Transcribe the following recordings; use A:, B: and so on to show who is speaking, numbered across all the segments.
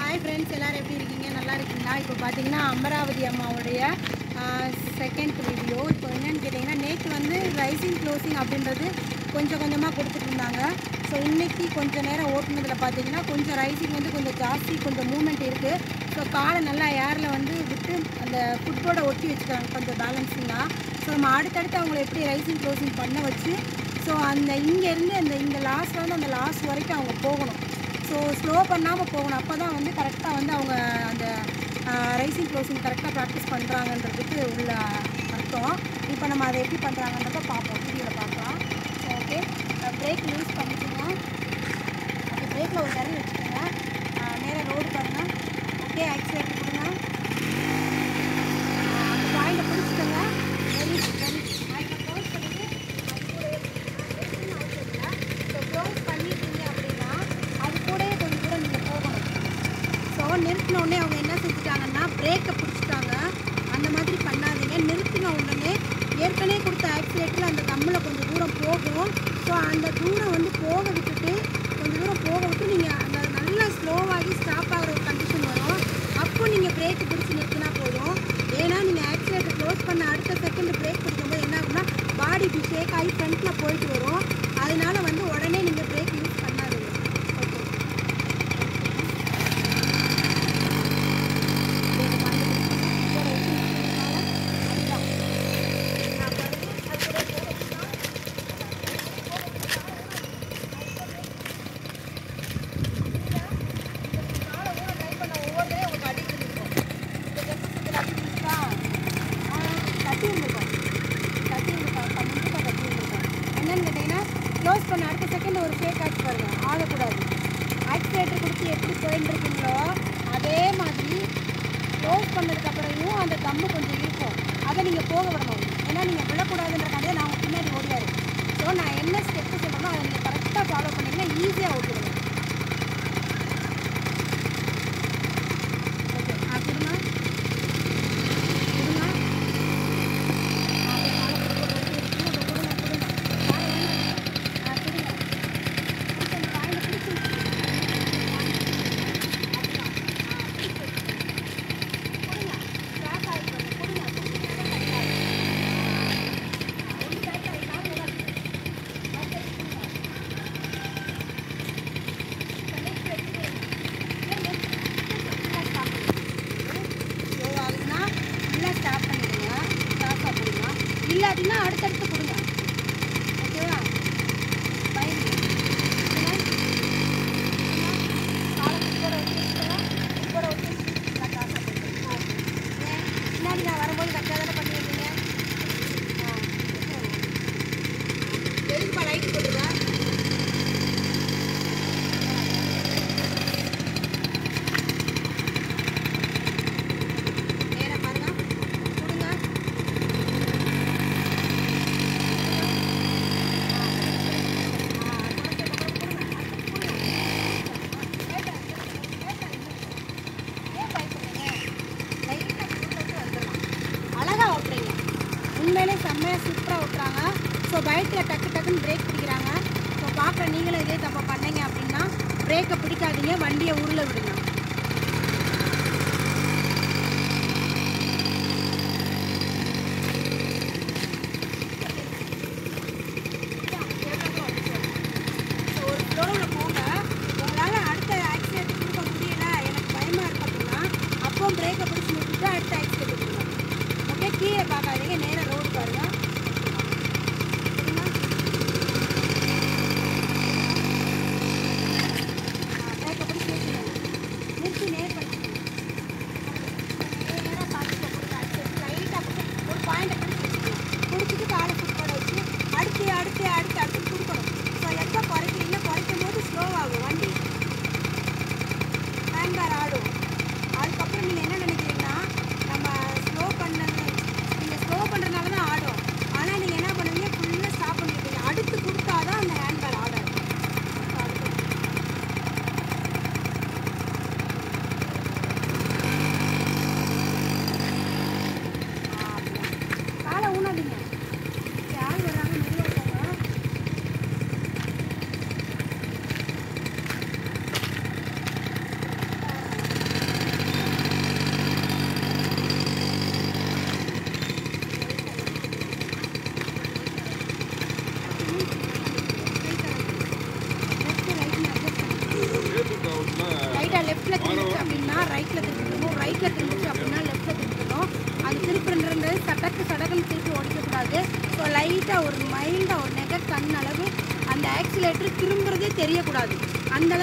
A: hi friends எல்லாரும் எப்படி இருக்கீங்க நல்லா இருக்கீங்களா இப்போ பார்த்தீங்கன்னா அமராவதி அம்மாவுடைய செகண்ட் வீடியோ இப்போ என்னன்னு கேட்டிங்கன்னா நேற்று வந்து ரைசிங் க்ளோசிங் அப்படின்றது கொஞ்சம் கொஞ்சமாக கொடுத்துட்டு இருந்தாங்க ஸோ இன்னைக்கு கொஞ்சம் நேரம் ஓட்டுனதில் பார்த்தீங்கன்னா கொஞ்சம் ரைசிங் வந்து கொஞ்சம் ஜாஸ்தி கொஞ்சம் மூமெண்ட் இருக்குது ஸோ காலை நல்லா ஏரில் வந்து விட்டு அந்த ஃபுட்போர்டை ஒட்டி வச்சுக்கிறாங்க கொஞ்சம் பேலன்சிங்காக ஸோ நம்ம அடுத்தடுத்து அவங்கள எப்படி ரைசிங் க்ளோசிங் பண்ண வச்சு ஸோ அந்த இங்கேருந்து அந்த இந்த லாஸ்ட் வந்து அந்த லாஸ்ட் வரைக்கும் அவங்க போகணும் ஸோ ஸ்லோ பண்ணாமல் போகணும் அப்போ தான் வந்து கரெக்டாக வந்து அவங்க அந்த ரைசிங் க்ளோசிங் கரெக்டாக ப்ராக்டிஸ் பண்ணுறாங்கன்றதுக்கு உள்ள அர்த்தம் இப்போ நம்ம அதை எப்படி பண்ணுறாங்கன்றத பார்ப்போம் வீடியோவில் பார்க்கலாம் ஸோ ஓகே பிரேக் யூஸ் பண்ணிக்கோங்க ஓகே பிரேக்கில் ஒரு தடவை வச்சுக்கோங்க நேராக ரோடு பாருங்கள் ஓகே ஆக்சிலேட்டர் கொடுங்க ஆஹ் அந்த பாயிண்டை பிடிச்சிக்கோங்க வெரி வெரி க்ளோஸ் பண்ணிட்டு ஸோ க்ளோஸ் பண்ணிட்டீங்க அப்படின்னா அது கூடயே கொஞ்சம் தூரம் நீங்கள் போகணும் ஸோ நிறுத்தின உடனே அவங்க என்ன செஞ்சுட்டாங்கன்னா பிரேக்கை பிடிச்சிட்டாங்க அந்த மாதிரி பண்ணாதீங்க நிறுத்தின உடனே ஏற்கனவே கொடுத்த ஆக்சிலேட்டரில் அந்த கம்மில் கொஞ்சம் தூரம் போகும் ஸோ அந்த தூரம் வந்து போக விட்டுட்டு கொஞ்சம் தூரம் போக விட்டு நீங்கள் அந்த நல்லா ஸ்லோவாகி ஸ்டாப் ஆகிற ஒரு கண்டிஷன் வரும் அப்போ நீங்கள் பிரேக் பிடிச்சி நிறுத்தினா போதும் ஏன்னா நீங்கள் ஆக்சிலேட்டர் க்ளோஸ் பண்ண அடுத்த செகண்ட் பிரேக் பிடிக்கும்போது என்ன ஆகும்னா பாடி இப்படி ஷேக் ஆகி ஃப்ரண்ட்டில் போயிட்டு வரும் அதனால வந்து உடனே நீங்கள் பிரேக் யூஸ் பண்ணாதீங்க ஓகே என்னன்னு கேட்டிங்கன்னா க்ளோஸ் பண்ண அடுத்த செகண்ட் ஒரு ஷேக் ஆச்சு பாருங்க ஆகக்கூடாது ஆக்சிலேட்டர் கொடுத்து எப்படி போயிட்டு இருக்கீங்களோ அதே மாதிரி க்ளோஸ் பண்ணதுக்கப்புறமும் அந்த தம்மு கொஞ்சம் இருக்கும் அதை நீங்கள் போக விடணும் ஏன்னா நீங்கள் விழக்கூடாதுன்றக்காண்டியே நான் உங்க பின்னாடி ஓடியாரு ஸோ நான் என்ன ஸ்டெப்பு சொல்கிறேனோ அதை நீங்கள் கரெக்டாக ஃபாலோ பண்ணிங்கன்னா ஈஸியாக ஓட்டிடுவேன் ஓகே ஆ கொடுங்க கொடுங்க ஸ்லோவாகுதுன்னா ஃபுல்லாக ஸ்டாப் பண்ணிடுங்க ஸ்டாப்பாக போடுங்க இல்லாட்டினா அடுத்தடுத்து கொடுங்க ஓகேவா பயன் பின்னாடி நான் வரும்போது கரெக்டாக தானே பண்ணி வைப்பீங்க ஆ எதுக்குப்பா லைட் போட்டுருங்க நேரா பாருங்க கொடுங்க அழகா ஓட்டுறீங்க உண்மையிலே செம்மையாக சூப்பராக ஓட்டுறாங்க ஸோ பைக்கில் டக்கு டக்குன்னு பிரேக் பிடிக்கிறாங்க ஸோ பார்க்குற நீங்களும் இதே தப்பா பண்ணீங்க அப்படின்னா பிரேக்கை பிடிக்காதீங்க வண்டியை உருள விடுங்க ஸோ ஒரு ஃப்ளோவில் போங்க உங்களால் அடுத்த ஆக்சிடென்ட் கொடுக்க முடியல எனக்கு பயமாக இருக்கு அப்படின்னா அப்போ பிரேக்கை பிடிச்சி நிறுத்திட்டு அடுத்த ஆக்சிடென்ட் கொடுங்க ஓகே கீழே பார்க்காதீங்க நேராக ரோடு பாருங்க பிரேக்கை பிடிச்சி நிறுத்திடுங்க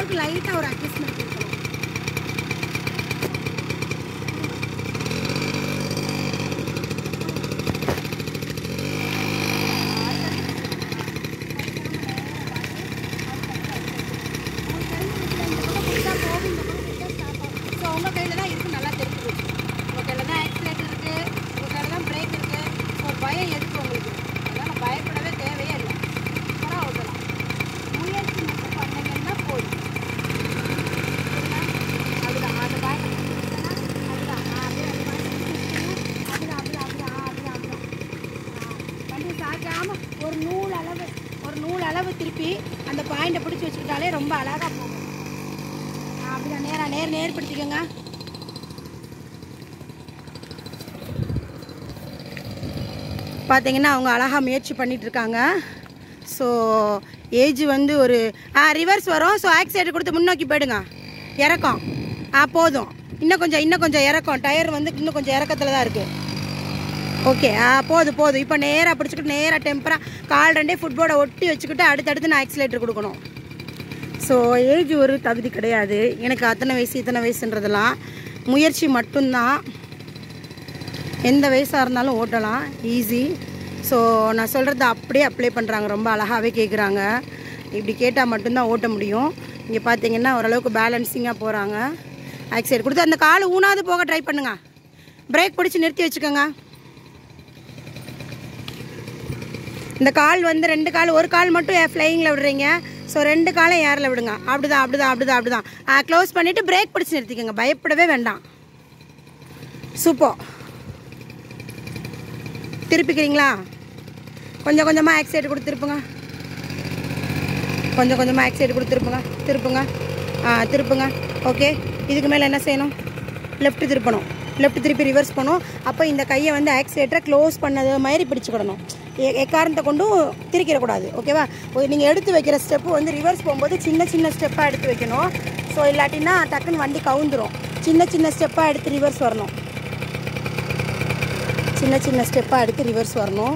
A: அளவுக்கு லைட்டாக ஒரு அட்ஜஸ்ட்மெண்ட் கொடுக்கணும் ஸோ உங்கள் கையில் தான் இருக்குது நல்லா தெரியுது உங்கள் கையில் தான் ஆக்சிலேட்டர் இருக்குது உங்கள் கையில் தான் பிரேக் இருக்குது ஸோ பயம் எதுக்கு உங்களுக்கு அதனால் பயப்படவே தேவையே இல்லை சூப்பராக ஓட்டலாம் முயற்சி மட்டும் பண்ணீங்கன்னா போதும் அதுதான் அந்த பயம் அதுதான் ஆ, அப்படியே அந்த மாதிரி அதுதான் அப்படிதான் அப்படிதான் ஆ, அப்படிதான் அப்படிதான் வண்டி சாய்க்காம ஒரு நூல் அளவு ஒரு நூல் அளவு திருப்பி அந்த பாயிண்டை பிடிச்சி வச்சுக்கிட்டாலே ரொம்ப அழகாக போகும் ஆ, அப்படிதான் நேரா நேர் நேர்படுத்திக்கோங்க பார்த்தீங்கன்னா அவங்க அழகாக முயற்சி பண்ணிட்டு இருக்காங்க ஸோ ஏஜ் வந்து ஒரு ஆ ரிவர்ஸ் வரும் ஸோ ஆக்சிடென்ட் கொடுத்து முன்னோக்கி போயிடுங்க இறக்கம் ஆ போதும் இன்னும் கொஞ்சம் இன்னும் கொஞ்சம் இறக்கம் டயர் வந்து இன்னும் கொஞ்சம் இறக்கத்தில் தான் இருக்குது ஓகே ஆ போதும் போதும் இப்போ நேராக பிடிச்சிக்கிட்டு நேராக டெம்பராக கால் ரெண்டே ஃபுட்போர்டை ஒட்டி வச்சுக்கிட்டு அடுத்தடுத்து நான் ஆக்சிலேட்டர் கொடுக்கணும் ஸோ ஏஜ் ஒரு தகுதி கிடையாது எனக்கு அத்தனை வயசு இத்தனை வயசுன்றதெல்லாம் முயற்சி மட்டும்தான் எந்த வயசாக இருந்தாலும் ஓட்டலாம் ஈஸி ஸோ நான் சொல்கிறத அப்படியே அப்ளை பண்ணுறாங்க ரொம்ப அழகாகவே கேட்குறாங்க இப்படி கேட்டால் மட்டும்தான் ஓட்ட முடியும் இங்கே பார்த்தீங்கன்னா ஓரளவுக்கு பேலன்சிங்காக போகிறாங்க ஆக்சிடென்ட் கொடுத்து அந்த கால் ஊனாது போக ட்ரை பண்ணுங்க பிரேக் பிடிச்சி நிறுத்தி வச்சுக்கோங்க இந்த கால் வந்து ரெண்டு கால் ஒரு கால் மட்டும் ஃப்ளையிங்கில் விடுறீங்க ஸோ ரெண்டு காலும் ஏரில் விடுங்க அப்படிதான் அப்படிதான் அப்படிதான் அப்படிதான் க்ளோஸ் பண்ணிவிட்டு பிரேக் பிடிச்சி நிறுத்திக்கோங்க பயப்படவே வேண்டாம் சூப்பர் திருப்பிக்கிறீங்களா கொஞ்சம் கொஞ்சமாக ஆக்சிடென்ட் கொடுத்து திருப்புங்க கொஞ்சம் கொஞ்சமாக ஆக்சிடென்ட் கொடுத்து திருப்புங்க திருப்புங்க ஆ திருப்புங்க ஓகே இதுக்கு மேலே என்ன செய்யணும் லெஃப்ட் திருப்பணும் லெஃப்ட் திருப்பி ரிவர்ஸ் பண்ணும் அப்போ இந்த கையை வந்து ஆக்சிலேட்டரை க்ளோஸ் பண்ணது மாதிரி பிடிச்சிக்கிடணும் எ- எக்காரணத்தை கொண்டும் திரிக்கிடக்கூடாது ஓகேவா நீங்கள் எடுத்து வைக்கிற ஸ்டெப்பு வந்து ரிவர்ஸ் போகும்போது சின்ன சின்ன ஸ்டெப்பாக எடுத்து வைக்கணும் ஸோ இல்லாட்டினா டக்குன்னு வண்டி கவுந்துரும் சின்ன சின்ன ஸ்டெப்பாக எடுத்து ரிவர்ஸ் வரணும் சின்ன சின்ன ஸ்டெப்பாக எடுத்து ரிவர்ஸ் வரணும்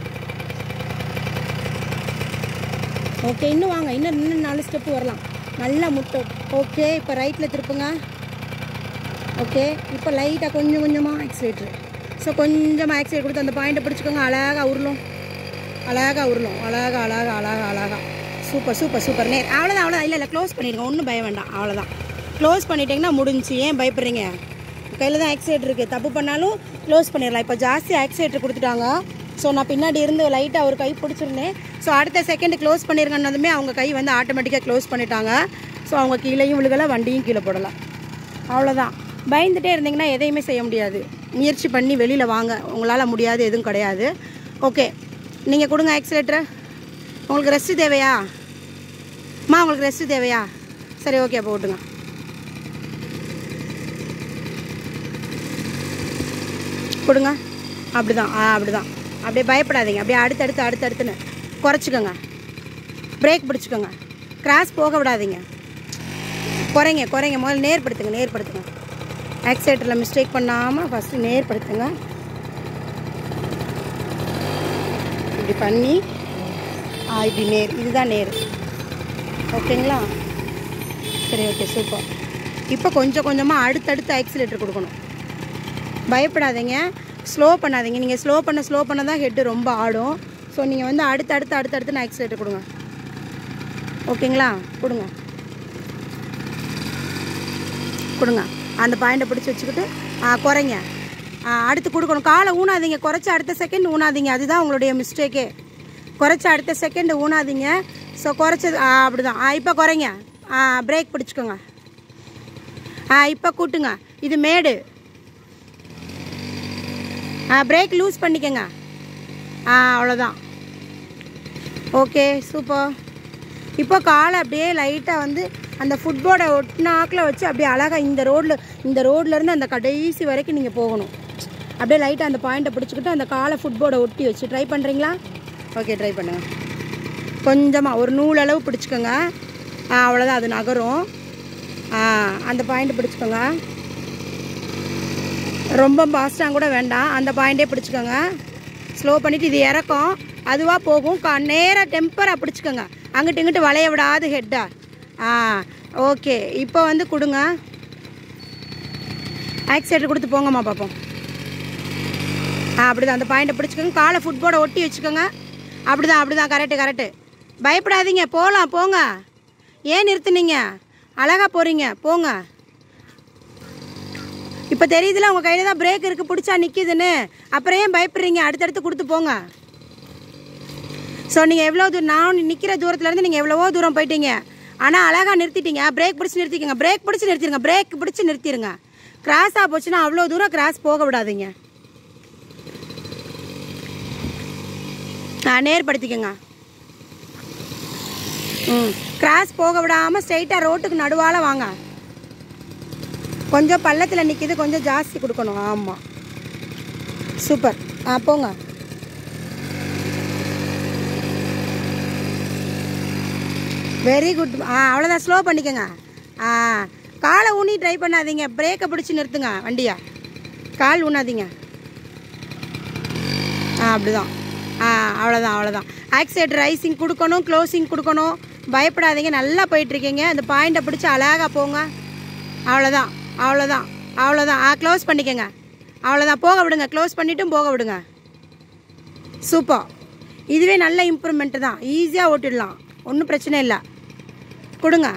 A: ஓகே இன்னும் வாங்க இன்னும் இன்னும் நாலு ஸ்டெப்பு வரலாம் நல்லா முட்டை ஓகே இப்போ ரைட்டில் திருப்புங்க ஓகே இப்போ லைட்டாக கொஞ்சம் கொஞ்சமாக ஆக்சிலேட்ரு ஸோ கொஞ்சமாக ஆக்சிலேட் கொடுத்து அந்த பாயிண்ட்டை பிடிச்சிக்கோங்க அழகாக உருளும் அழகாக உருளும் அழகாக அழகாக அழகாக அழகாக சூப்பர் சூப்பர் சூப்பர் நேர் அவ்வளோதான் அவ்வளோதான் இல்லை இல்லை க்ளோஸ் பண்ணிடுங்க ஒன்றும் பயம் வேண்டாம் அவ்வளோதான் க்ளோஸ் பண்ணிட்டீங்கன்னா முடிஞ்சுச்சு ஏன் பயப்படுறீங்க கையில் தான் ஆக்சிலேட்டர் இருக்குது தப்பு பண்ணாலும் க்ளோஸ் பண்ணிடலாம் இப்போ ஜாஸ்தி ஆக்சிலேட்டர் கொடுத்துட்டாங்க ஸோ நான் பின்னாடி இருந்து லைட்டாக ஒரு கை பிடிச்சிருந்தேன் ஸோ அடுத்த செகண்ட் க்ளோஸ் பண்ணிருங்கன்னதுமே அவங்க கை வந்து ஆட்டோமேட்டிக்காக க்ளோஸ் பண்ணிட்டாங்க ஸோ அவங்க கீழேயும் விழுகலை வண்டியும் கீழே போடலாம் அவ்வளோதான் பயந்துட்டே இருந்தீங்கன்னா எதையுமே செய்ய முடியாது முயற்சி பண்ணி வெளியில் வாங்க உங்களால் முடியாது எதுவும் கிடையாது ஓகே நீங்கள் கொடுங்க ஆக்சிலேட்டரை உங்களுக்கு ரெஸ்ட்டு தேவையா அம்மா உங்களுக்கு ரெஸ்ட்டு தேவையா சரி ஓகே அப்போ ஓட்டுங்க கொடுங்க அப்படிதான் ஆ அப்படிதான் அப்படியே பயப்படாதீங்க அப்படியே அடுத்தடுத்து அடுத்தடுத்துன்னு குறைச்சிக்கோங்க பிரேக் பிடிச்சிக்கோங்க கிராஸ் போக விடாதீங்க குறைங்க குறைங்க முதல்ல நேர்படுத்துங்க நேர்படுத்துங்க ஆக்சிலேட்டரில் மிஸ்டேக் பண்ணாமல் ஃபஸ்ட்டு நேர்படுத்துங்க இப்படி பண்ணி ஆ இப்படி நேர் இதுதான் நேர் ஓகேங்களா சரி ஓகே சூப்பர் இப்போ கொஞ்சம் கொஞ்சமாக அடுத்தடுத்து ஆக்சிலேட்டர் கொடுக்கணும் பயப்படாதீங்க ஸ்லோ பண்ணாதீங்க நீங்கள் ஸ்லோ பண்ண ஸ்லோ பண்ண தான் ஹெட்டு ரொம்ப ஆடும் ஸோ நீங்கள் வந்து அடுத்து அடுத்து அடுத்து அடுத்து நான் ஆக்சிலேட்டர் கொடுங்க ஓகேங்களா கொடுங்க கொடுங்க அந்த பாயிண்டை பிடிச்சி வச்சுக்கிட்டு ஆ, குறைங்க ஆ, அடுத்து கொடுக்கணும் காலை ஊனாதீங்க குறைச்சி அடுத்த செகண்ட் ஊனாதீங்க அதுதான் உங்களுடைய மிஸ்டேக்கே குறைச்சி அடுத்த செகண்ட் ஊனாதீங்க ஸோ குறைச்சது ஆ அப்படிதான் ஆ இப்போ குறைங்க ஆ பிரேக் பிடிச்சிக்கோங்க ஆ இப்போ கூட்டுங்க இது மேடு ஆ பிரேக் லூஸ் பண்ணிக்கோங்க ஆ அவ்வளோதான் ஓகே சூப்பர் இப்போ காலை அப்படியே லைட்டாக வந்து அந்த ஃபுட்போர்டை ஒட்டினாக்கில் வச்சு அப்படியே அழகாக இந்த ரோட்டில் இந்த ரோட்லேருந்து அந்த கடைசி வரைக்கும் நீங்கள் போகணும் அப்படியே லைட்டாக அந்த பாயிண்ட்டை பிடிச்சிக்கிட்டு அந்த காலை ஃபுட்போர்டை ஒட்டி வச்சு ட்ரை பண்ணுறீங்களா ஓகே ட்ரை பண்ணுங்க கொஞ்சமாக ஒரு நூல் அளவு பிடிச்சிக்கோங்க ஆ அவ்வளோதான் அது நகரும் ஆ அந்த பாயிண்ட் பிடிச்சிக்கோங்க ரொம்ப ஃபாஸ்ட்டாக கூட வேண்டாம் அந்த பாயிண்டே பிடிச்சிக்கோங்க ஸ்லோ பண்ணிவிட்டு இது இறக்கும் அதுவாக போகும் கா நேராக டெம்பராக பிடிச்சிக்கோங்க அங்கிட்டு இங்கிட்டு வளைய விடாது ஹெட்டாக ஆ ஓகே இப்போ வந்து கொடுங்க ஆக்சிடென்ட் கொடுத்து போங்கம்மா பார்ப்போம் ஆ அப்படிதான் அந்த பாயிண்ட்டை பிடிச்சிக்கோங்க காலை ஃபுட்போர்டை ஒட்டி வச்சுக்கோங்க அப்படிதான் அப்படிதான் கரெக்டு கரெக்டு பயப்படாதீங்க போகலாம் போங்க ஏன் நிறுத்துனீங்க அழகாக போகிறீங்க போங்க இப்போ தெரியுதுல உங்கள் கையில் தான் பிரேக் இருக்குது பிடிச்சா நிற்கிதுன்னு அப்புறம் ஏன் பயப்படுறீங்க அடுத்தடுத்து கொடுத்து போங்க ஸோ நீங்கள் எவ்வளோ தூரம் நான் நிற்கிற தூரத்துலேருந்து நீங்கள் எவ்வளவோ தூரம் போயிட்டீங்க ஆனால் அழகாக நிறுத்திட்டீங்க பிரேக் பிடிச்சி நிறுத்திக்கங்க பிரேக் பிடிச்சி நிறுத்திடுங்க பிரேக் பிடிச்சி நிறுத்திடுங்க கிராஸாக போச்சுன்னா அவ்வளோ தூரம் கிராஸ் போக விடாதீங்க ஆ நேர்படுத்திக்கங்க ம் கிராஸ் போக விடாமல் ஸ்ட்ரைட்டாக ரோட்டுக்கு நடுவால் வாங்க கொஞ்சம் பள்ளத்தில் நிற்கிது கொஞ்சம் ஜாஸ்தி கொடுக்கணும் ஆமாம் சூப்பர் ஆ போங்க வெரி குட் ஆ அவ்வளோதான் ஸ்லோ பண்ணிக்கோங்க ஆ காலை ஊனி ட்ரை பண்ணாதீங்க பிரேக்கை பிடிச்சி நிறுத்துங்க வண்டியை கால் ஊனாதீங்க ஆ அப்படிதான் ஆ அவ்வளோதான் அவ்வளோதான் ஆக்சிலேட்டர் ரைசிங் கொடுக்கணும் க்ளோசிங் கொடுக்கணும் பயப்படாதீங்க நல்லா போயிட்டுருக்கீங்க அந்த பாயிண்ட்டை பிடிச்சி அழகாக போங்க அவ்வளோதான் அவ்வளோதான் அவ்வளோதான் ஆ க்ளோஸ் பண்ணிக்கோங்க அவ்வளோதான் போக விடுங்க க்ளோஸ் பண்ணிட்டும் போக விடுங்க சூப்பர் இதுவே நல்ல இம்ப்ரூவ்மெண்ட்டு தான் ஈஸியாக ஓட்டிடலாம் ஒன்றும் பிரச்சனை இல்லை கொடுங்க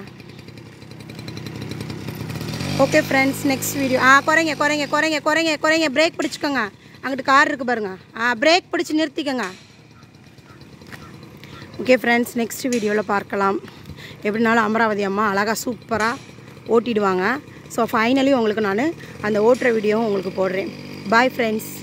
A: ஓகே ஃப்ரெண்ட்ஸ் நெக்ஸ்ட் வீடியோ ஆ குறைங்க குறைங்க குறைங்க குறைங்க குறைங்க பிரேக் பிடிச்சிக்கோங்க அங்கிட்டு கார் இருக்குது பாருங்க ஆ பிரேக் பிடிச்சி நிறுத்திக்கோங்க ஓகே ஃப்ரெண்ட்ஸ் நெக்ஸ்ட் வீடியோவில் பார்க்கலாம் எப்படினாலும் அமராவதி அம்மா அழகாக சூப்பராக ஓட்டிடுவாங்க ஸோ ஃபைனலி உங்களுக்கு நான் அந்த ஓட்டுற வீடியோவும் உங்களுக்கு போடுறேன் பாய் ஃப்ரெண்ட்ஸ்